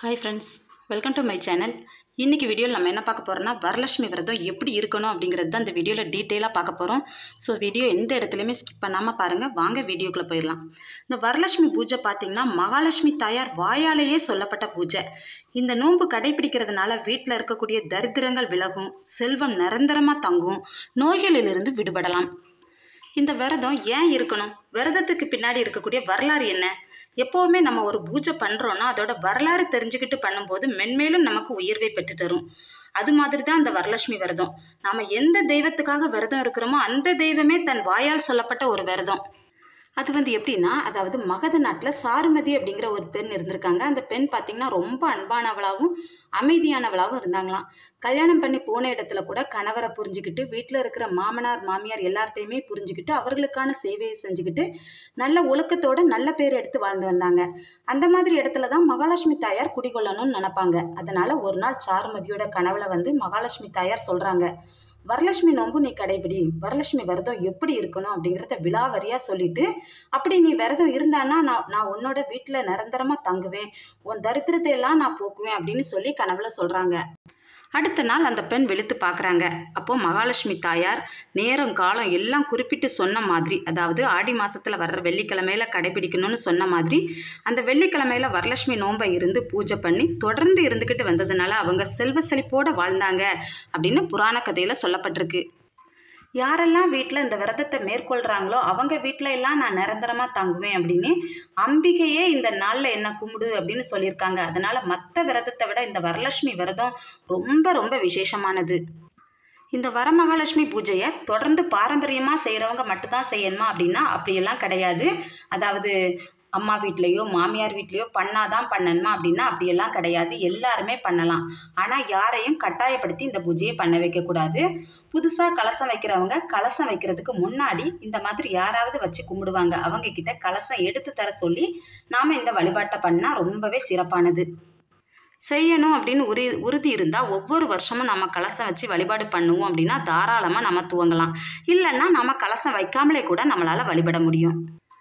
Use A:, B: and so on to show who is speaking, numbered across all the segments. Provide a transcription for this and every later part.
A: hi friends welcome to my channel இன்றைக்கி வீடியோவில் நம்ம என்ன பார்க்க போகிறோம்னா வரலட்சுமி விரதம் எப்படி இருக்கணும் அப்படிங்கிறது தான் இந்த வீடியோவில் டீட்டெயிலாக பார்க்க போகிறோம் ஸோ வீடியோ எந்த இடத்துலையுமே ஸ்கிப் பண்ணாமல் பாருங்கள் வாங்க வீடியோக்குள்ளே போயிடலாம் இந்த வரலட்சுமி பூஜை பார்த்திங்கன்னா மகாலட்சுமி தாயார் வாயாலேயே சொல்லப்பட்ட பூஜை இந்த நோன்பு கடைபிடிக்கிறதுனால வீட்டில் இருக்கக்கூடிய தரித்திரங்கள் விலகும் செல்வம் நிரந்தரமாக தங்கும் நோய்களிலிருந்து விடுபடலாம் இந்த விரதம் ஏன் இருக்கணும் விரதத்துக்கு பின்னாடி இருக்கக்கூடிய வரலாறு என்ன எப்போவுமே நம்ம ஒரு பூஜை பண்ணுறோன்னா அதோட வரலாறு தெரிஞ்சுக்கிட்டு பண்ணும்போது மென்மேலும் நமக்கு உயர்வை பெற்று தரும் அது மாதிரி தான் இந்த வரலட்சுமி விரதம் நாம் எந்த தெய்வத்துக்காக விரதம் இருக்கிறோமோ அந்த தெய்வமே தன் வாயால் சொல்லப்பட்ட ஒரு விரதம் அது வந்து எப்படின்னா அதாவது மகத நாட்டில் சாருமதி அப்படிங்கிற ஒரு பெண் இருந்திருக்காங்க அந்த பெண் பார்த்திங்கன்னா ரொம்ப அன்பானவளாகவும் அமைதியானவளாகவும் இருந்தாங்களாம் கல்யாணம் பண்ணி போன இடத்துல கூட கணவரை புரிஞ்சுக்கிட்டு வீட்டில் இருக்கிற மாமனார் மாமியார் எல்லாத்தையுமே புரிஞ்சுக்கிட்டு அவர்களுக்கான சேவையை செஞ்சுக்கிட்டு நல்ல ஒழுக்கத்தோட நல்ல பேர் எடுத்து வாழ்ந்து வந்தாங்க அந்த மாதிரி இடத்துல தான் மகாலட்சுமி தாயார் குடிகொள்ளணும்னு நினைப்பாங்க அதனால ஒரு நாள் சாருமதியோட கனவுல வந்து மகாலட்சுமி தாயார் சொல்கிறாங்க வரலட்சுமி நோன்பு நீ கடைபிடி வரலட்சுமி விரதம் எப்படி இருக்கணும் அப்படிங்கிறத விலாவரியாக சொல்லிட்டு அப்படி நீ விரதம் இருந்தான்னா நான் நான் உன்னோட வீட்டில் நிரந்தரமாக தங்குவேன் உன் தரித்திரத்தை எல்லாம் நான் போக்குவேன் அப்படின்னு சொல்லி கனவுல சொல்கிறாங்க அடுத்த நாள் அந்த பெண் வெளுத்து பார்க்குறாங்க அப்போ மகாலட்சுமி தாயார் நேரம் காலம் எல்லாம் குறிப்பிட்டு சொன்ன மாதிரி அதாவது ஆடி மாசத்துல வர்ற வெள்ளிக்கிழமையில கடைபிடிக்கணும்னு சொன்ன மாதிரி அந்த வெள்ளிக்கிழமையில வரலட்சுமி நோன்பை இருந்து பூஜை பண்ணி தொடர்ந்து இருந்துக்கிட்டு வந்ததுனால அவங்க செல்வ செழிப்போட வாழ்ந்தாங்க அப்படின்னு புராண கதையில சொல்லப்பட்டிருக்கு யாரெல்லாம் வீட்டில் இந்த விரதத்தை மேற்கொள்கிறாங்களோ அவங்க வீட்டில் எல்லாம் நான் நிரந்தரமாக தங்குவேன் அப்படின்னு அம்பிகையே இந்த நாளில் என்ன கும்பிடு அப்படின்னு சொல்லியிருக்காங்க அதனால் மற்ற விரதத்தை விட இந்த வரலட்சுமி விரதம் ரொம்ப ரொம்ப விசேஷமானது இந்த வரமகாலட்சுமி பூஜையை தொடர்ந்து பாரம்பரியமாக செய்கிறவங்க மட்டும்தான் செய்யணுமா அப்படின்னா அப்படியெல்லாம் கிடையாது அதாவது அம்மா வீட்லேயோ மாமியார் வீட்லேயோ பண்ணாதான் பண்ணணுமா அப்படின்னா அப்படியெல்லாம் கிடையாது எல்லாருமே பண்ணலாம் ஆனால் யாரையும் கட்டாயப்படுத்தி இந்த பூஜையை பண்ண வைக்கக்கூடாது புதுசாக கலசம் வைக்கிறவங்க கலசம் வைக்கிறதுக்கு முன்னாடி இந்த மாதிரி யாராவது வச்சு கும்பிடுவாங்க அவங்க கிட்ட கலசம் எடுத்து தர சொல்லி நாம் இந்த வழிபாட்டை பண்ணால் ரொம்பவே சிறப்பானது செய்யணும் அப்படின்னு உரி உறுதி இருந்தால் ஒவ்வொரு வருஷமும் நம்ம கலசம் வச்சு வழிபாடு பண்ணுவோம் அப்படின்னா தாராளமாக நம்ம துவங்கலாம் இல்லைன்னா நம்ம கலசம் வைக்காமலே கூட நம்மளால் வழிபட முடியும்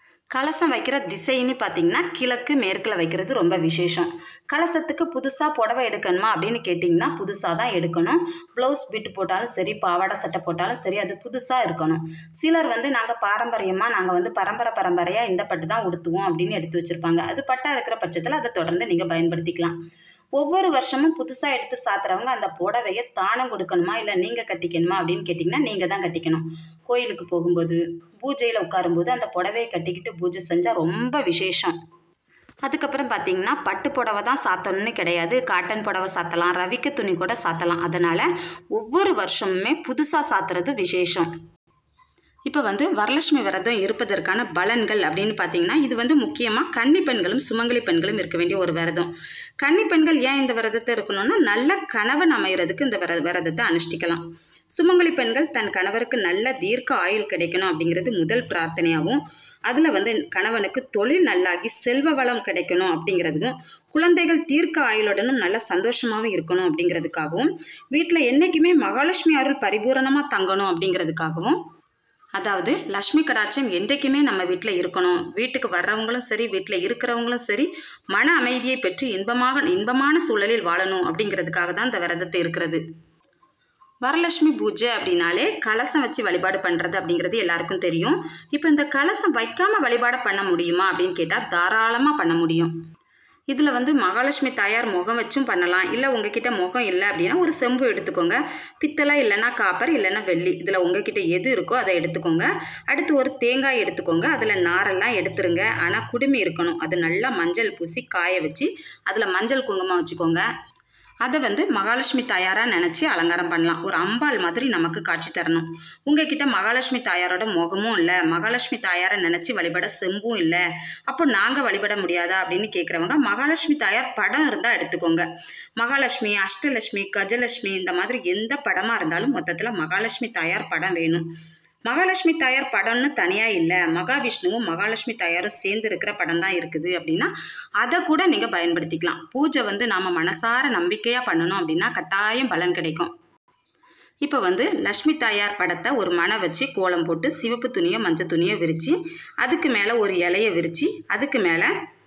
A: கலசம் வைக்கிற திசைன்னு பார்த்தீங்கன்னா கிழக்கு மேற்கில் வைக்கிறது ரொம்ப விசேஷம் கலசத்துக்கு புதுசாக புடவை எடுக்கணுமா அப்படின்னு கேட்டிங்கன்னா புதுசாக தான் எடுக்கணும் ப்ளவுஸ் பிட்டு போட்டாலும் சரி பாவாடை சட்டை போட்டாலும் சரி அது புதுசாக இருக்கணும் சிலர் வந்து நாங்கள் பாரம்பரியமாக நாங்கள் வந்து பரம்பரை பரம்பரையாக இந்த பட்டு தான் உடுத்துவோம் அப்படின்னு எடுத்து வச்சுருப்பாங்க அது பட்டாக இருக்கிற பட்சத்தில் அதை தொடர்ந்து நீங்கள் பயன்படுத்திக்கலாம் ஒவ்வொரு வருஷமும் புதுசாக எடுத்து சாத்துறவங்க அந்த புடவையை தானம் கொடுக்கணுமா இல்லை நீங்கள் கட்டிக்கணுமா அப்படின்னு கேட்டிங்கன்னா நீங்கள் தான் கட்டிக்கணும் கோயிலுக்கு போகும்போது பூஜையில் உட்காரும்போது அந்த புடவையை கட்டிக்கிட்டு பூஜை செஞ்சால் ரொம்ப விசேஷம் அதுக்கப்புறம் பார்த்தீங்கன்னா பட்டு புடவை தான் சாத்தணும்னு கிடையாது காட்டன் புடவை சாத்தலாம் ரவிக்க துணி கூட சாத்தலாம் அதனால் ஒவ்வொரு வருஷமுமே புதுசாக சாத்துறது விசேஷம் இப்போ வந்து வரலட்சுமி விரதம் இருப்பதற்கான பலன்கள் அப்படின்னு பார்த்தீங்கன்னா இது வந்து முக்கியமாக கன்னி பெண்களும் சுமங்கலி பெண்களும் இருக்க வேண்டிய ஒரு விரதம் கன்னி பெண்கள் ஏன் இந்த விரதத்தை இருக்கணும்னா நல்ல கணவன் அமைகிறதுக்கு இந்த விர விரதத்தை அனுஷ்டிக்கலாம் சுமங்கலி பெண்கள் தன் கணவருக்கு நல்ல தீர்க்க ஆயுள் கிடைக்கணும் அப்படிங்கிறது முதல் பிரார்த்தனையாகவும் அதில் வந்து கணவனுக்கு தொழில் நல்லாகி செல்வ வளம் கிடைக்கணும் அப்படிங்கிறதுக்கும் குழந்தைகள் தீர்க்க ஆயுளுடனும் நல்ல சந்தோஷமாகவும் இருக்கணும் அப்படிங்கிறதுக்காகவும் வீட்டில் என்றைக்குமே மகாலட்சுமி அருள் பரிபூரணமாக தங்கணும் அப்படிங்கிறதுக்காகவும் அதாவது லக்ஷ்மி கடாட்சம் என்றைக்குமே நம்ம வீட்டில் இருக்கணும் வீட்டுக்கு வர்றவங்களும் சரி வீட்டில் இருக்கிறவங்களும் சரி மன அமைதியை பெற்று இன்பமாக இன்பமான சூழலில் வாழணும் அப்படிங்கிறதுக்காக தான் இந்த விரதத்தை இருக்கிறது வரலட்சுமி பூஜை அப்படின்னாலே கலசம் வச்சு வழிபாடு பண்ணுறது அப்படிங்கிறது எல்லாருக்கும் தெரியும் இப்போ இந்த கலசம் வைக்காமல் வழிபாடு பண்ண முடியுமா அப்படின்னு கேட்டால் தாராளமாக பண்ண முடியும் இதில் வந்து மகாலட்சுமி தாயார் முகம் வச்சும் பண்ணலாம் இல்லை உங்ககிட்ட முகம் இல்லை அப்படின்னா ஒரு செம்பு எடுத்துக்கோங்க பித்தளை இல்லைன்னா காப்பர் இல்லைன்னா வெள்ளி இதில் உங்ககிட்ட எது இருக்கோ அதை எடுத்துக்கோங்க அடுத்து ஒரு தேங்காய் எடுத்துக்கோங்க அதில் நாரெல்லாம் எடுத்துருங்க ஆனால் குடுமி இருக்கணும் அது நல்லா மஞ்சள் பூசி காய வச்சு அதில் மஞ்சள் குங்குமம் வச்சுக்கோங்க அதை வந்து மகாலட்சுமி தாயாராக நினச்சி அலங்காரம் பண்ணலாம் ஒரு அம்பாள் மாதிரி நமக்கு காட்சி தரணும் உங்ககிட்ட மகாலட்சுமி தாயாரோட முகமும் இல்லை மகாலட்சுமி தாயாரை நினச்சி வழிபட செம்பும் இல்லை அப்போ நாங்கள் வழிபட முடியாதா அப்படின்னு கேட்குறவங்க மகாலட்சுமி தாயார் படம் இருந்தால் எடுத்துக்கோங்க மகாலட்சுமி அஷ்டலட்சுமி கஜலட்சுமி இந்த மாதிரி எந்த படமாக இருந்தாலும் மொத்தத்தில் மகாலட்சுமி தாயார் படம் வேணும் மகாலட்சுமி தாயார் படம்னு தனியாக இல்லை மகாவிஷ்ணுவும் மகாலட்சுமி தாயாரும் சேர்ந்து இருக்கிற படம் தான் இருக்குது அப்படின்னா அதை கூட நீங்கள் பயன்படுத்திக்கலாம் பூஜை வந்து நாம் மனசார நம்பிக்கையாக பண்ணணும் அப்படின்னா கட்டாயம் பலன் கிடைக்கும் இப்போ வந்து லக்ஷ்மி தாயார் படத்தை ஒரு மனை வச்சு கோலம் போட்டு சிவப்பு துணியோ மஞ்சள் துணியோ விரித்து அதுக்கு மேலே ஒரு இலையை விரித்து அதுக்கு மேலே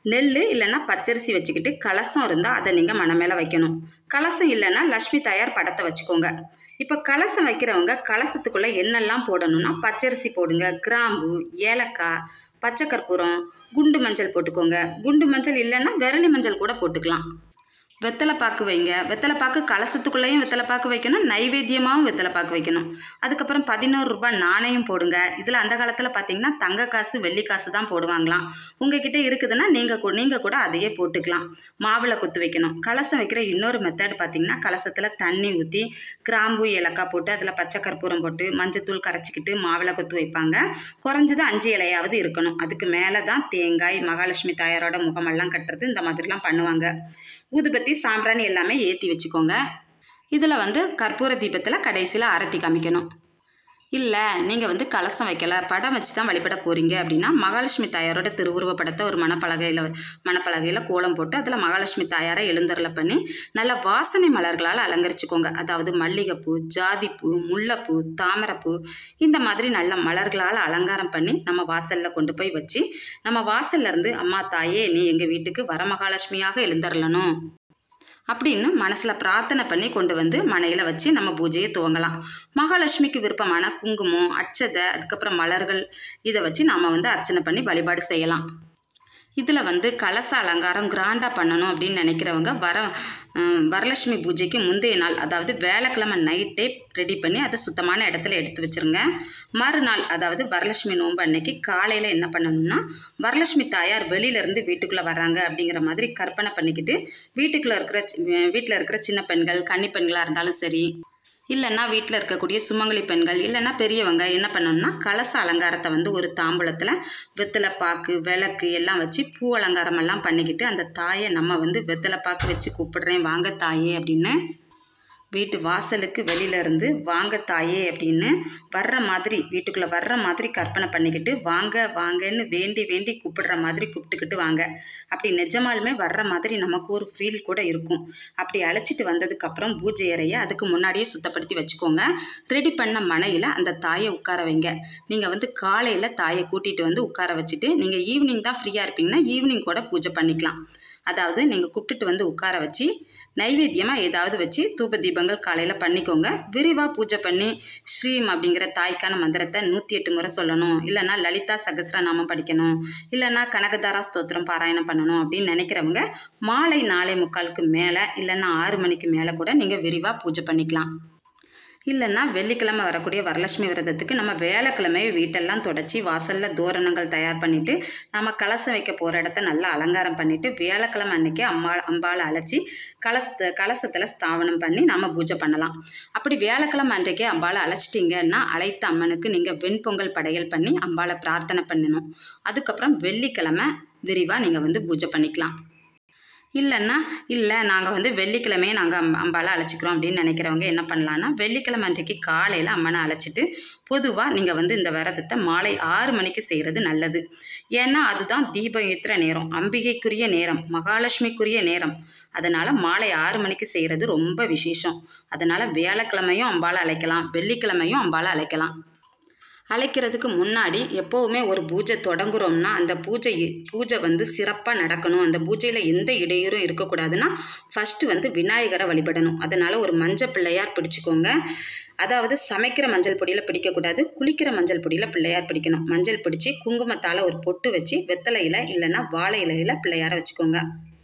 A: நெல் இல்லைன்னா பச்சரிசி வச்சுக்கிட்டு கலசம் இருந்தால் அதை நீங்கள் மனை மேலே வைக்கணும் கலசம் இல்லைன்னா லக்ஷ்மி தாயார் படத்தை வச்சுக்கோங்க இப்போ கலசம் வைக்கிறவங்க கலசத்துக்குள்ளே என்னெல்லாம் போடணும்னா பச்சரிசி போடுங்க கிராம்பு ஏலக்காய் பச்சை கற்பூரம் குண்டு மஞ்சள் போட்டுக்கோங்க குண்டு மஞ்சள் இல்லைன்னா விரலி மஞ்சள் கூட போட்டுக்கலாம் வெத்தலை பாக்கு வைங்க வெத்தலை பாக்கு கலசத்துக்குள்ளேயும் வெத்தலை பாக்கு வைக்கணும் நைவேத்தியமாகவும் வெத்தலை பாக்கு வைக்கணும் அதுக்கப்புறம் பதினோரு ரூபாய் நாணயம் போடுங்க இதில் அந்த காலத்தில் பார்த்தீங்கன்னா தங்க காசு வெள்ளி காசு தான் போடுவாங்களாம் உங்ககிட்ட இருக்குதுன்னா நீங்கள் கூட நீங்கள் கூட அதையே போட்டுக்கலாம் மாவில் குத்து வைக்கணும் கலசம் வைக்கிற இன்னொரு மெத்தட் பார்த்தீங்கன்னா கலசத்தில் தண்ணி ஊற்றி கிராம்பு ஏலக்காய் போட்டு அதில் பச்சை கற்பூரம் போட்டு மஞ்சத்தூள் கரைச்சிக்கிட்டு மாவில் குத்து வைப்பாங்க குறைஞ்சது அஞ்சு இலையாவது இருக்கணும் அதுக்கு மேலே தான் தேங்காய் மகாலட்சுமி தாயாரோட முகமெல்லாம் கட்டுறது இந்த மாதிரிலாம் பண்ணுவாங்க ஊதுபத்தி சாம்பிராணி எல்லாமே ஏற்றி வச்சுக்கோங்க இதில் வந்து கற்பூர தீபத்தில் கடைசியில் ஆரத்தி காமிக்கணும் இல்லை நீங்கள் வந்து கலசம் வைக்கல படம் வச்சு தான் வழிபட போகிறீங்க அப்படின்னா மகாலட்சுமி தாயாரோட திருவுருவ படத்தை ஒரு மணப்பலகையில் மணப்பலகையில் கோலம் போட்டு அதில் மகாலட்சுமி தாயாரை எழுந்தருளை பண்ணி நல்ல வாசனை மலர்களால் அலங்கரிச்சுக்கோங்க அதாவது மல்லிகைப்பூ ஜாதிப்பூ முல்லைப்பூ தாமரைப்பூ இந்த மாதிரி நல்ல மலர்களால் அலங்காரம் பண்ணி நம்ம வாசலில் கொண்டு போய் வச்சு நம்ம வாசல்ல இருந்து அம்மா தாயே நீ எங்கள் வீட்டுக்கு வரமகாலட்சுமியாக எழுந்தருளணும் அப்படின்னு மனசில் பிரார்த்தனை பண்ணி கொண்டு வந்து மனையில் வச்சு நம்ம பூஜையை துவங்கலாம் மகாலட்சுமிக்கு விருப்பமான குங்குமம் அச்சதை அதுக்கப்புறம் மலர்கள் இதை வச்சு நாம் வந்து அர்ச்சனை பண்ணி வழிபாடு செய்யலாம் இதில் வந்து கலச அலங்காரம் கிராண்டாக பண்ணணும் அப்படின்னு நினைக்கிறவங்க வர அஹ், வரலட்சுமி பூஜைக்கு முந்தைய நாள் அதாவது வேலைக்கிழமை நைட்டே ரெடி பண்ணி அதை சுத்தமான இடத்துல எடுத்து வச்சுருங்க மறுநாள் அதாவது வரலட்சுமி நோன்பு அன்னைக்கு காலையில் என்ன பண்ணணும்னா வரலட்சுமி தாயார் வெளியிலேருந்து வீட்டுக்குள்ளே வர்றாங்க அப்படிங்கிற மாதிரி கற்பனை பண்ணிக்கிட்டு வீட்டுக்குள்ளே இருக்கிற வீட்டில் இருக்கிற சின்ன பெண்கள் கன்னி பெண்களாக இருந்தாலும் சரி இல்லைன்னா வீட்டில் இருக்கக்கூடிய சுமங்கலி பெண்கள் இல்லைன்னா பெரியவங்க என்ன பண்ணணும்னா கலச அலங்காரத்தை வந்து ஒரு தாம்பூலத்தில் வெத்தலை பாக்கு விளக்கு எல்லாம் வச்சு பூ அலங்காரம் எல்லாம் பண்ணிக்கிட்டு அந்த தாயை நம்ம வந்து வெத்தலை பாக்கு வச்சு கூப்பிடுறேன் வாங்க தாயே அப்படின்னு வீட்டு வாசலுக்கு வெளியில இருந்து வாங்க தாயே அப்படின்னு வர்ற மாதிரி வீட்டுக்குள்ளே வர்ற மாதிரி கற்பனை பண்ணிக்கிட்டு வாங்க வாங்கன்னு வேண்டி வேண்டி கூப்பிடுற மாதிரி கூப்பிட்டுக்கிட்டு வாங்க அப்படி நிஜமாலுமே வர்ற மாதிரி நமக்கு ஒரு ஃபீல் கூட இருக்கும் அப்படி அழைச்சிட்டு வந்ததுக்கப்புறம் பூஜை அறையை அதுக்கு முன்னாடியே சுத்தப்படுத்தி வச்சுக்கோங்க ரெடி பண்ண மனையில் அந்த தாயை உட்கார வைங்க நீங்கள் வந்து காலையில் தாயை கூட்டிகிட்டு வந்து உட்கார வச்சுட்டு நீங்கள் ஈவினிங் தான் ஃப்ரீயாக இருப்பீங்கன்னா ஈவினிங் கூட பூஜை பண்ணிக்கலாம் அதாவது நீங்கள் கூப்பிட்டுட்டு வந்து உட்கார வச்சு நைவேத்தியமாக ஏதாவது வச்சு தூப தீபங்கள் காலையில் பண்ணிக்கோங்க விரிவாக பூஜை பண்ணி ஸ்ரீம் அப்படிங்கிற தாய்க்கான மந்திரத்தை நூற்றி எட்டு முறை சொல்லணும் இல்லைன்னா லலிதா சகஸ்ரநாமம் படிக்கணும் இல்லைன்னா கனகதாரா ஸ்தோத்திரம் பாராயணம் பண்ணணும் அப்படின்னு நினைக்கிறவங்க மாலை நாளை முக்காலுக்கு மேலே இல்லைன்னா ஆறு மணிக்கு மேலே கூட நீங்கள் விரிவாக பூஜை பண்ணிக்கலாம் இல்லைன்னா வெள்ளிக்கிழமை வரக்கூடிய வரலட்சுமி விரதத்துக்கு நம்ம வேலைக்கிழமையே வீட்டெல்லாம் தொடச்சி வாசலில் தோரணங்கள் தயார் பண்ணிவிட்டு நம்ம கலசம் வைக்க போகிற இடத்த நல்லா அலங்காரம் பண்ணிவிட்டு வேலைக்கிழமை அன்னைக்கு அம்மா அம்பாவை அழைச்சி கலசத்தை கலசத்தில் ஸ்தாபனம் பண்ணி நம்ம பூஜை பண்ணலாம் அப்படி வேலைக்கிழமை அன்றைக்கே அம்பாவை அழைச்சிட்டிங்கன்னா அழைத்த அம்மனுக்கு நீங்கள் வெண்பொங்கல் படையல் பண்ணி அம்பாவை பிரார்த்தனை பண்ணணும் அதுக்கப்புறம் வெள்ளிக்கிழமை விரிவாக நீங்கள் வந்து பூஜை பண்ணிக்கலாம் இல்லைன்னா இல்லை நாங்கள் வந்து வெள்ளிக்கிழமையே நாங்கள் அம் அம்பாவை அழைச்சிக்கிறோம் அப்படின்னு நினைக்கிறவங்க என்ன பண்ணலான்னா வெள்ளிக்கிழமை அன்றைக்கு காலையில் அம்மனை அழைச்சிட்டு பொதுவாக நீங்கள் வந்து இந்த விரதத்தை மாலை ஆறு மணிக்கு செய்கிறது நல்லது ஏன்னா அதுதான் தீபம் ஏற்றுற நேரம் அம்பிகைக்குரிய நேரம் மகாலட்சுமிக்குரிய நேரம் அதனால் மாலை ஆறு மணிக்கு செய்கிறது ரொம்ப விசேஷம் அதனால் வியாழக்கிழமையும் அம்பாவை அழைக்கலாம் வெள்ளிக்கிழமையும் அம்பாவை அழைக்கலாம் அழைக்கிறதுக்கு முன்னாடி எப்போவுமே ஒரு பூஜை தொடங்குறோம்னா அந்த பூஜை பூஜை வந்து சிறப்பாக நடக்கணும் அந்த பூஜையில் எந்த இடையூறும் இருக்கக்கூடாதுன்னா ஃபஸ்ட்டு வந்து விநாயகரை வழிபடணும் அதனால் ஒரு மஞ்சள் பிள்ளையார் பிடிச்சிக்கோங்க அதாவது சமைக்கிற மஞ்சள் பொடியில் பிடிக்கக்கூடாது குளிக்கிற மஞ்சள் பொடியில் பிள்ளையார் பிடிக்கணும் மஞ்சள் பிடிச்சி குங்குமத்தால் ஒரு பொட்டு வச்சு வெத்தலையில் இல்லைன்னா வாழை இலையில் பிள்ளையாரை வச்சுக்கோங்க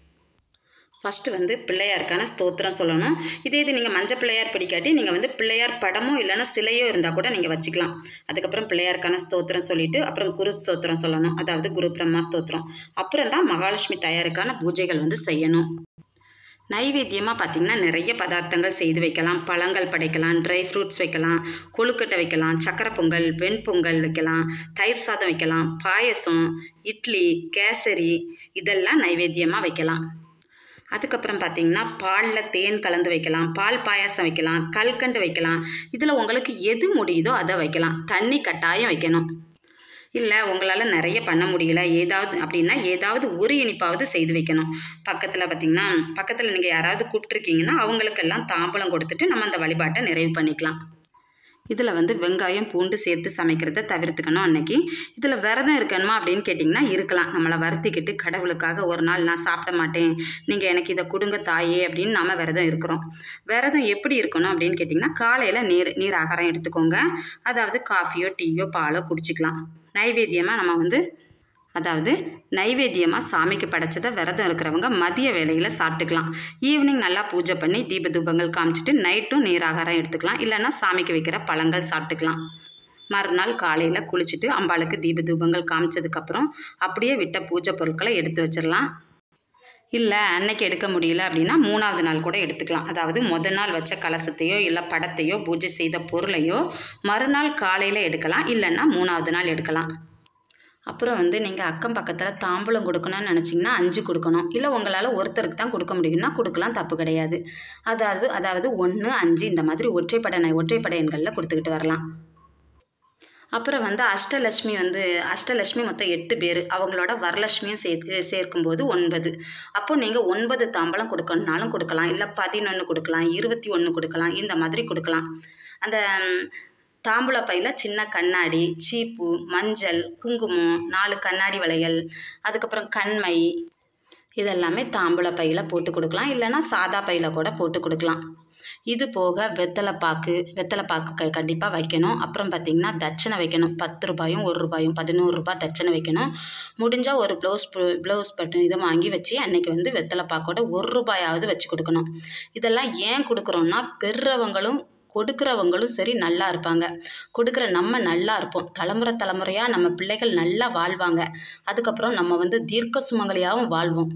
A: ஃபஸ்ட்டு வந்து பிள்ளையாருக்கான ஸ்தோத்திரம் சொல்லணும் இதே இது நீங்கள் மஞ்சள் பிள்ளையார் பிடிக்காட்டி நீங்கள் வந்து பிள்ளையார் படமோ இல்லைன்னா சிலையோ இருந்தால் கூட நீங்கள் வச்சுக்கலாம் அதுக்கப்புறம் பிள்ளையாருக்கான ஸ்தோத்திரம் சொல்லிட்டு அப்புறம் குரு ஸ்தோத்திரம் சொல்லணும் அதாவது குரு பிரம்மா ஸ்தோத்திரம் அப்புறம் தான் மகாலட்சுமி தாயாருக்கான பூஜைகள் வந்து செய்யணும் நைவேத்தியமாக பார்த்திங்கன்னா நிறைய பதார்த்தங்கள் செய்து வைக்கலாம் பழங்கள் படைக்கலாம் ட்ரை ஃப்ரூட்ஸ் வைக்கலாம் கொழுக்கட்டை வைக்கலாம் சக்கரை பொங்கல் வெண்பொங்கல் வைக்கலாம் தயிர் சாதம் வைக்கலாம் பாயசம் இட்லி கேசரி இதெல்லாம் நைவேத்தியமாக வைக்கலாம் அதுக்கப்புறம் பார்த்தீங்கன்னா பாலில் தேன் கலந்து வைக்கலாம் பால் பாயாசம் வைக்கலாம் கல்கண்டு வைக்கலாம் இதில் உங்களுக்கு எது முடியுதோ அதை வைக்கலாம் தண்ணி கட்டாயம் வைக்கணும் இல்லை உங்களால் நிறைய பண்ண முடியல ஏதாவது அப்படின்னா ஏதாவது ஒரு இனிப்பாவது செய்து வைக்கணும் பக்கத்தில் பார்த்திங்கன்னா பக்கத்தில் நீங்கள் யாராவது கூப்பிட்ருக்கீங்கன்னா அவங்களுக்கெல்லாம் தாம்பூலம் கொடுத்துட்டு நம்ம அந்த வழிபாட்டை நிறைவு பண்ணிக்கலாம் இதில் வந்து வெங்காயம் பூண்டு சேர்த்து சமைக்கிறத தவிர்த்துக்கணும் அன்னைக்கு இதில் விரதம் இருக்கணுமா அப்படின்னு கேட்டிங்கன்னா இருக்கலாம் நம்மளை வருத்திக்கிட்டு கடவுளுக்காக ஒரு நாள் நான் சாப்பிட மாட்டேன் நீங்கள் எனக்கு இதை கொடுங்க தாயே அப்படின்னு நம்ம விரதம் இருக்கிறோம் விரதம் எப்படி இருக்கணும் அப்படின்னு கேட்டிங்கன்னா காலையில் நீர் நீர் ஆகாரம் எடுத்துக்கோங்க அதாவது காஃபியோ டீயோ பாலோ குடிச்சிக்கலாம் நைவேத்தியமாக நம்ம வந்து அதாவது நைவேத்தியமாக சாமிக்கு படைச்சதை விரதம் இருக்கிறவங்க மதிய வேளையில் சாப்பிட்டுக்கலாம் ஈவினிங் நல்லா பூஜை பண்ணி தீப தூபங்கள் காமிச்சிட்டு நைட்டும் நீராகாரம் எடுத்துக்கலாம் இல்லைன்னா சாமிக்கு வைக்கிற பழங்கள் சாப்பிட்டுக்கலாம் மறுநாள் காலையில் குளிச்சுட்டு அம்பாளுக்கு தீப தூபங்கள் காமிச்சதுக்கப்புறம் அப்படியே விட்ட பூஜை பொருட்களை எடுத்து வச்சிடலாம் இல்லை அன்னைக்கு எடுக்க முடியல அப்படின்னா மூணாவது நாள் கூட எடுத்துக்கலாம் அதாவது முத நாள் வச்ச கலசத்தையோ இல்லை படத்தையோ பூஜை செய்த பொருளையோ மறுநாள் காலையில் எடுக்கலாம் இல்லைன்னா மூணாவது நாள் எடுக்கலாம் அப்புறம் வந்து நீங்கள் அக்கம் பக்கத்தில் தாம்பூலம் கொடுக்கணும்னு நினச்சிங்கன்னா அஞ்சு கொடுக்கணும் இல்லை உங்களால் ஒருத்தருக்கு தான் கொடுக்க முடியும்னா கொடுக்கலாம் தப்பு கிடையாது அதாவது அதாவது ஒன்று அஞ்சு இந்த மாதிரி ஒற்றைப்படை ந- ஒற்றைப்படை எண்களில் கொடுத்துக்கிட்டு வரலாம் அப்புறம் வந்து அஷ்டலட்சுமி வந்து அஷ்டலட்சுமி மொத்தம் எட்டு பேர் அவங்களோட வரலட்சுமியும் சேர்த்து சேர்க்கும்போது ஒன்பது அப்போ நீங்கள் ஒன்பது தாம்பலம் கொடுக்கணுனாலும் கொடுக்கலாம் இல்லை பதினொன்று கொடுக்கலாம் இருபத்தி ஒன்று கொடுக்கலாம் இந்த மாதிரி கொடுக்கலாம் அந்த ம், தாம்பூல பையில் சின்ன கண்ணாடி சீப்பு மஞ்சள் குங்குமம் நாலு கண்ணாடி வளையல் அதுக்கப்புறம் கண்மை இதெல்லாமே தாம்பூல பையில் போட்டு கொடுக்கலாம் இல்லைன்னா சாதா பையில் கூட போட்டு கொடுக்கலாம் இது போக வெத்தலைப்பாக்கு வெத்தலைப்பாக்கு க கண்டிப்பாக வைக்கணும் அப்புறம் பார்த்திங்கன்னா தட்சணை வைக்கணும் பத்து ரூபாயும் ஒரு ரூபாயும் பதினோரு ரூபாய் தட்சணை வைக்கணும் முடிஞ்சால் ஒரு ப்ளவுஸ் ப்ளவுஸ் பட்டன் இதை வாங்கி வச்சு அன்னைக்கு வந்து வெத்தலைப்பாக்கோட ஒரு ரூபாயாவது வச்சு கொடுக்கணும் இதெல்லாம் ஏன் கொடுக்குறோன்னா பெறுறவங்களும் கொடுக்குறவங்களும் சரி நல்லா இருப்பாங்க கொடுக்குற நம்ம நல்லா இருப்போம் தலைமுறை தலைமுறையாக நம்ம பிள்ளைகள் நல்லா வாழ்வாங்க அதுக்கப்புறம் நம்ம வந்து தீர்க்க சுமங்கலியாகவும் வாழ்வோம்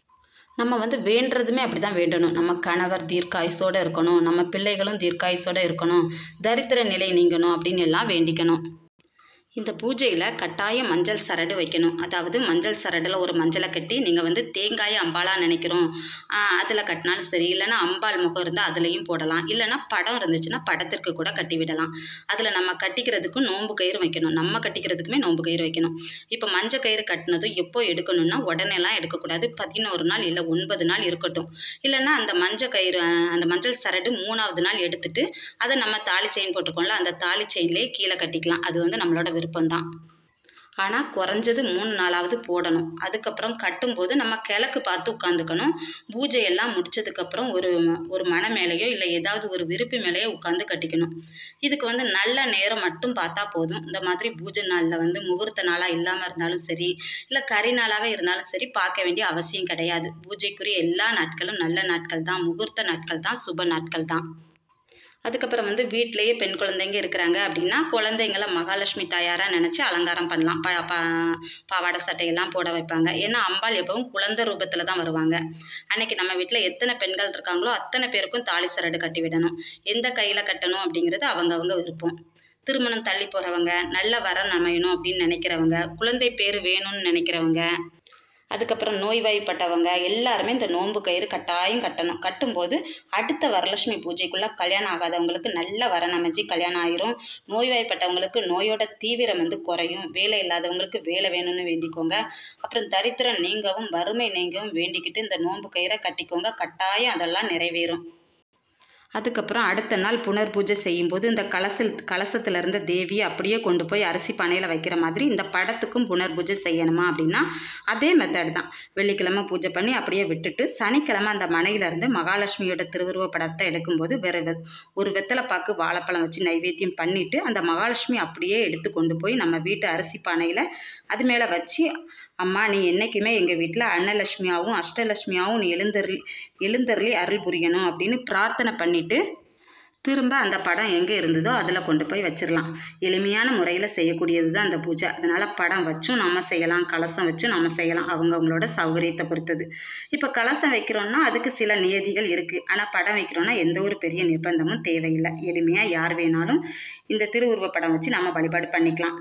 A: நம்ம வந்து வேண்டுறதுமே அப்படி தான் வேண்டணும் நம்ம கணவர் தீர்க்காயுசோடு இருக்கணும் நம்ம பிள்ளைகளும் தீர்க்காயுசோடு இருக்கணும் தரித்திர நிலை நீங்கணும் அப்படின்னு எல்லாம் வேண்டிக்கணும் இந்த பூஜையில் கட்டாயம் மஞ்சள் சரடு வைக்கணும் அதாவது மஞ்சள் சரடில் ஒரு மஞ்சளை கட்டி நீங்கள் வந்து தேங்காயை அம்பாலாக நினைக்கிறோம் அதில் கட்டினாலும் சரி இல்லைன்னா அம்பாள் முகம் இருந்தால் அதுலேயும் போடலாம் இல்லைன்னா படம் இருந்துச்சுன்னா படத்திற்கு கூட கட்டி விடலாம் அதில் நம்ம கட்டிக்கிறதுக்கும் நோன்பு கயிறு வைக்கணும் நம்ம கட்டிக்கிறதுக்குமே நோன்பு கயிறு வைக்கணும் இப்போ மஞ்சள் கயிறு கட்டினதும் எப்போ எடுக்கணும்னா உடனேலாம் எடுக்கக்கூடாது பதினோரு நாள் இல்லை ஒன்பது நாள் இருக்கட்டும் இல்லைன்னா அந்த மஞ்சள் கயிறு அஹ், அந்த மஞ்சள் சரடு மூணாவது நாள் எடுத்துட்டு அதை நம்ம தாலி செயின் போட்டிருக்கோம்ல அந்த தாலி செயின்லேயே கீழே கட்டிக்கலாம் அது வந்து நம்மளோட விருப்பம்தான் ஆனால் குறைஞ்சது மூணு நாளாவது போடணும் அதுக்கப்புறம் கட்டும்போது நம்ம கிழக்கு பார்த்து உட்காந்துக்கணும் பூஜையெல்லாம் முடிச்சதுக்கப்புறம் ஒரு ஒரு மனை மேலேயோ இல்லை ஏதாவது ஒரு விருப்பி மேலேயோ உட்காந்து கட்டிக்கணும் இதுக்கு வந்து நல்ல நேரம் மட்டும் பார்த்தா போதும் இந்த மாதிரி பூஜை நாளில் வந்து முகூர்த்த நாளாக இல்லாமல் இருந்தாலும் சரி இல்லை கறி நாளாகவே இருந்தாலும் சரி பார்க்க வேண்டிய அவசியம் கிடையாது பூஜைக்குரிய எல்லா நாட்களும் நல்ல நாட்கள் தான் முகூர்த்த நாட்கள் தான் சுப நாட்கள் தான் அதுக்கப்புறம் வந்து வீட்டிலேயே பெண் குழந்தைங்க இருக்கிறாங்க அப்படின்னா குழந்தைங்கள மகாலட்சுமி தாயாராக நினச்சி அலங்காரம் பண்ணலாம் ப ப பாவாடை சட்டையெல்லாம் போட வைப்பாங்க ஏன்னா அம்பாள் எப்பவும் குழந்தை ரூபத்தில் தான் வருவாங்க அன்னைக்கு நம்ம வீட்டில் எத்தனை பெண்கள் இருக்காங்களோ அத்தனை பேருக்கும் தாலி சரடு கட்டி விடணும் எந்த கையில் கட்டணும் அப்படிங்கிறது அவங்கவங்க விருப்பம் திருமணம் தள்ளி போகிறவங்க நல்ல வரன் அமையணும் அப்படின்னு நினைக்கிறவங்க குழந்தை பேர் வேணும்னு நினைக்கிறவங்க அதுக்கப்புறம் நோய்வாய்ப்பட்டவங்க எல்லாருமே இந்த நோன்பு கயிறு கட்டாயம் கட்டணும் கட்டும்போது அடுத்த வரலட்சுமி பூஜைக்குள்ளே கல்யாணம் ஆகாதவங்களுக்கு நல்ல வரன் அமைஞ்சு கல்யாணம் ஆயிரும் நோய்வாய்ப்பட்டவங்களுக்கு நோயோட தீவிரம் வந்து குறையும் வேலை இல்லாதவங்களுக்கு வேலை வேணும்னு வேண்டிக்கோங்க அப்புறம் தரித்திரம் நீங்கவும் வறுமை நீங்கவும் வேண்டிக்கிட்டு இந்த நோன்பு கயிறை கட்டிக்கோங்க கட்டாயம் அதெல்லாம் நிறைவேறும் அதுக்கப்புறம் அடுத்த நாள் புனர் பூஜை செய்யும்போது இந்த கலசல் கலசத்தில் இருந்த தேவியை அப்படியே கொண்டு போய் அரிசி பானையில் வைக்கிற மாதிரி இந்த படத்துக்கும் புனர் பூஜை செய்யணுமா அப்படின்னா அதே மெத்தட் தான் வெள்ளிக்கிழமை பூஜை பண்ணி அப்படியே விட்டுட்டு சனிக்கிழமை அந்த மனையில இருந்து மகாலட்சுமியோட திருவுருவ படத்தை எடுக்கும்போது வேற வெ- ஒரு வெத்தலைப்பாக்கு வாழைப்பழம் வச்சு நைவேத்தியம் பண்ணிட்டு அந்த மகாலட்சுமி அப்படியே எடுத்து கொண்டு போய் நம்ம வீட்டு அரிசி பானையில் அது மேலே வச்சு அம்மா நீ என்றைக்குமே எங்கள் வீட்டில் அன்னலட்சுமியாகவும் அஷ்டலட்சுமியாகவும் நீ எழுந்தருளி எழுந்தருளி அருள் புரியணும் அப்படின்னு பிரார்த்தனை பண்ணிட்டு திரும்ப அந்த படம் எங்கே இருந்ததோ அதில் கொண்டு போய் வச்சிடலாம் எளிமையான முறையில் செய்யக்கூடியது தான் அந்த பூஜை அதனால் படம் வச்சும் நம்ம செய்யலாம் கலசம் வச்சும் நம்ம செய்யலாம் அவங்கவங்களோட சௌகரியத்தை பொறுத்தது இப்போ கலசம் வைக்கிறோம்னா அதுக்கு சில நியதிகள் இருக்குது ஆனால் படம் வைக்கிறோம்னா எந்த ஒரு பெரிய நிர்பந்தமும் தேவையில்லை எளிமையாக யார் வேணாலும் இந்த திருவுருவப் படம் வச்சு நம்ம வழிபாடு பண்ணிக்கலாம்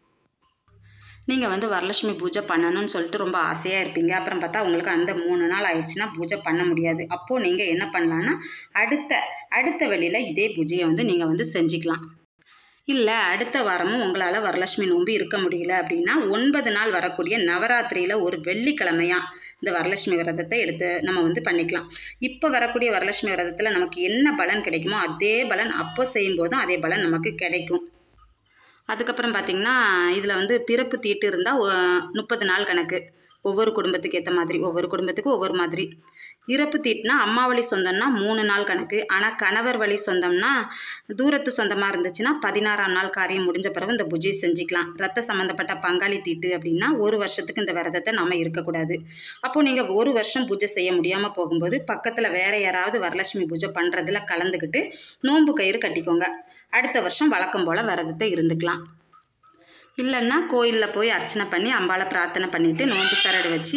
A: நீங்கள் வந்து வரலட்சுமி பூஜை பண்ணணும்னு சொல்லிட்டு ரொம்ப ஆசையாக இருப்பீங்க அப்புறம் பார்த்தா உங்களுக்கு அந்த மூணு நாள் ஆயிடுச்சுன்னா பூஜை பண்ண முடியாது அப்போது நீங்கள் என்ன பண்ணலான்னா அடுத்த அடுத்த வெளியில் இதே பூஜையை வந்து நீங்கள் வந்து செஞ்சுக்கலாம் இல்லை அடுத்த வாரமும் உங்களால் வரலட்சுமி நோன்பு இருக்க முடியல அப்படின்னா ஒன்பது நாள் வரக்கூடிய நவராத்திரியில் ஒரு வெள்ளிக்கிழமையாக இந்த வரலட்சுமி விரதத்தை எடுத்து நம்ம வந்து பண்ணிக்கலாம் இப்போ வரக்கூடிய வரலட்சுமி விரதத்தில் நமக்கு என்ன பலன் கிடைக்குமோ அதே பலன் அப்போ செய்யும்போதும் அதே பலன் நமக்கு கிடைக்கும் அதுக்கப்புறம் பார்த்திங்கன்னா இதில் வந்து பிறப்பு தீட்டு இருந்தால் முப்பது நாள் கணக்கு ஒவ்வொரு குடும்பத்துக்கு ஏற்ற மாதிரி ஒவ்வொரு குடும்பத்துக்கும் ஒவ்வொரு மாதிரி இறப்பு தீட்டுனா அம்மா வழி சொந்தம்னா மூணு நாள் கணக்கு ஆனால் கணவர் வழி சொந்தம்னா தூரத்து சொந்தமாக இருந்துச்சுன்னா பதினாறாம் நாள் காரியம் முடிஞ்ச பிறகு இந்த பூஜையை செஞ்சுக்கலாம் ரத்த சம்மந்தப்பட்ட பங்காளி தீட்டு அப்படின்னா ஒரு வருஷத்துக்கு இந்த விரதத்தை நம்ம இருக்கக்கூடாது அப்போது நீங்கள் ஒரு வருஷம் பூஜை செய்ய முடியாமல் போகும்போது பக்கத்தில் வேறு யாராவது வரலட்சுமி பூஜை பண்ணுறதுல கலந்துக்கிட்டு நோன்பு கயிறு கட்டிக்கோங்க அடுத்த வருஷம் வழக்கம் போல் விரதத்தை இருந்துக்கலாம் இல்லைன்னா கோயிலில் போய் அர்ச்சனை பண்ணி அம்பாவை பிரார்த்தனை பண்ணிவிட்டு நோன்பு சரடு வச்சு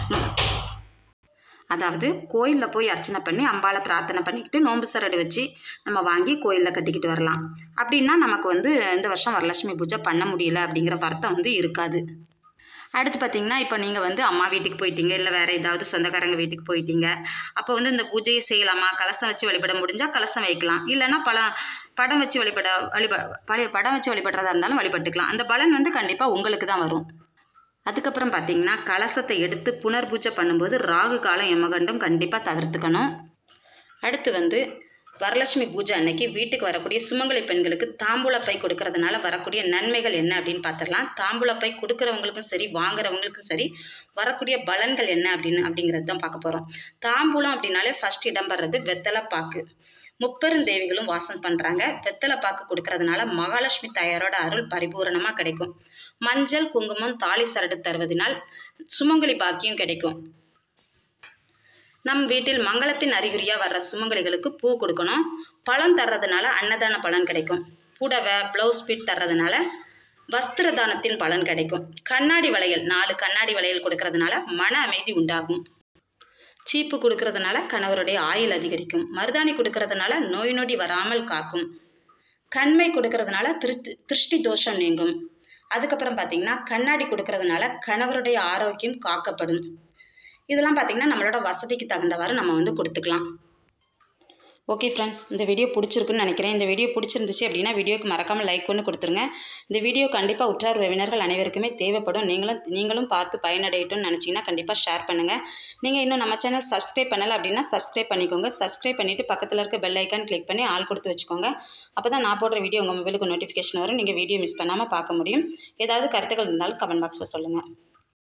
A: அதாவது கோயிலில் போய் அர்ச்சனை பண்ணி அம்பாவை பிரார்த்தனை பண்ணிக்கிட்டு நோன்பு சரடு வச்சு நம்ம வாங்கி கோயிலில் கட்டிக்கிட்டு வரலாம் அப்படின்னா நமக்கு வந்து இந்த வருஷம் வரலட்சுமி பூஜை பண்ண முடியல அப்படிங்கிற வருத்தம் வந்து இருக்காது அடுத்து பார்த்தீங்கன்னா இப்போ நீங்கள் வந்து அம்மா வீட்டுக்கு போயிட்டீங்க இல்லை வேறு ஏதாவது சொந்தக்காரங்க வீட்டுக்கு போயிட்டீங்க அப்போ வந்து இந்த பூஜையை செய்யலாமா கலசம் வச்சு வழிபட முடிஞ்சால் கலசம் வைக்கலாம் இல்லைன்னா பல படம் வச்சு வழிபட வழிப பழைய படம் வச்சு வழிபடுறதா இருந்தாலும் வழிபட்டுக்கலாம் அந்த பலன் வந்து கண்டிப்பாக உங்களுக்கு தான் வரும் அதுக்கப்புறம் பார்த்தீங்கன்னா கலசத்தை எடுத்து புனர்பூஜை பண்ணும்போது ராகு காலம் எமகண்டம் கண்டிப்பாக தவிர்த்துக்கணும் அடுத்து வந்து வரலட்சுமி பூஜை அன்னைக்கு வீட்டுக்கு வரக்கூடிய சுமங்கலி பெண்களுக்கு தாம்பூலப்பை கொடுக்கறதுனால வரக்கூடிய நன்மைகள் என்ன அப்படின்னு பார்த்துடலாம் தாம்பூலப்பை கொடுக்குறவங்களுக்கும் சரி வாங்குறவங்களுக்கும் சரி வரக்கூடிய பலன்கள் என்ன அப்படின்னு அப்படிங்கிறது தான் பார்க்க போகிறோம் தாம்பூலம் அப்படின்னாலே ஃபஸ்ட் இடம் வர்றது வெத்தலை பாக்கு முப்பெருந்தேவிகளும் வாசம் பண்ணுறாங்க வெத்தலை பாக்கு கொடுக்கறதுனால மகாலட்சுமி தாயாரோட அருள் பரிபூரணமாக கிடைக்கும் மஞ்சள் குங்குமம் தாலி சரடு தருவதனால் சுமங்கலி பாக்கியம் கிடைக்கும் நம் வீட்டில் மங்களத்தின் அறிகுறியாக வர்ற சுமங்கலிகளுக்கு பூ கொடுக்கணும் பழம் தர்றதுனால அன்னதான பலன் கிடைக்கும் புடவை ப்ளவுஸ் பிட் தர்றதுனால வஸ்திர தானத்தின் பலன் கிடைக்கும் கண்ணாடி வளையல் நாலு கண்ணாடி வளையல் கொடுக்கறதுனால மன அமைதி உண்டாகும் சீப்பு கொடுக்கறதுனால கணவருடைய ஆயுள் அதிகரிக்கும் மருதாணி கொடுக்கறதுனால நோய் நொடி வராமல் காக்கும் கண்மை கொடுக்கறதுனால திருஷ்டி திருஷ்டி தோஷம் நீங்கும் அதுக்கப்புறம் பார்த்தீங்கன்னா கண்ணாடி கொடுக்கறதுனால கணவருடைய ஆரோக்கியம் காக்கப்படும் இதெல்லாம் பார்த்திங்கன்னா நம்மளோட வசதிக்கு தகுந்தவாறு நம்ம வந்து கொடுத்துக்கலாம் ஓகே ஃப்ரெண்ட்ஸ் இந்த வீடியோ பிடிச்சிருக்குன்னு நினைக்கிறேன் இந்த வீடியோ பிடிச்சிருந்துச்சு அப்படின்னா வீடியோக்கு மறக்காமல் லைக் ஒன்று கொடுத்துருங்க இந்த வீடியோ கண்டிப்பாக உற்றார் உறவினர்கள் அனைவருக்குமே தேவைப்படும் நீங்களும் நீங்களும் பார்த்து பயனடையட்டும்னு நினச்சிங்கன்னா கண்டிப்பாக ஷேர் பண்ணுங்கள் நீங்கள் இன்னும் நம்ம சேனல் சப்ஸ்கிரைப் பண்ணலை அப்படின்னா சப்ஸ்கிரைப் பண்ணிக்கோங்க சப்ஸ்கிரைப் பண்ணிவிட்டு பக்கத்தில் இருக்க பெல் ஐக்கான் கிளிக் பண்ணி ஆள் கொடுத்து வச்சுக்கோங்க அப்போ தான் நான் போடுற வீடியோ உங்கள் மொபைலுக்கு நோட்டிஃபிகேஷன் வரும் நீங்கள் வீடியோ மிஸ் பண்ணாமல் பார்க்க முடியும் ஏதாவது கருத்துக்கள் இருந்தாலும் கமெண்ட் பாக்ஸில் சொல்லுங்கள்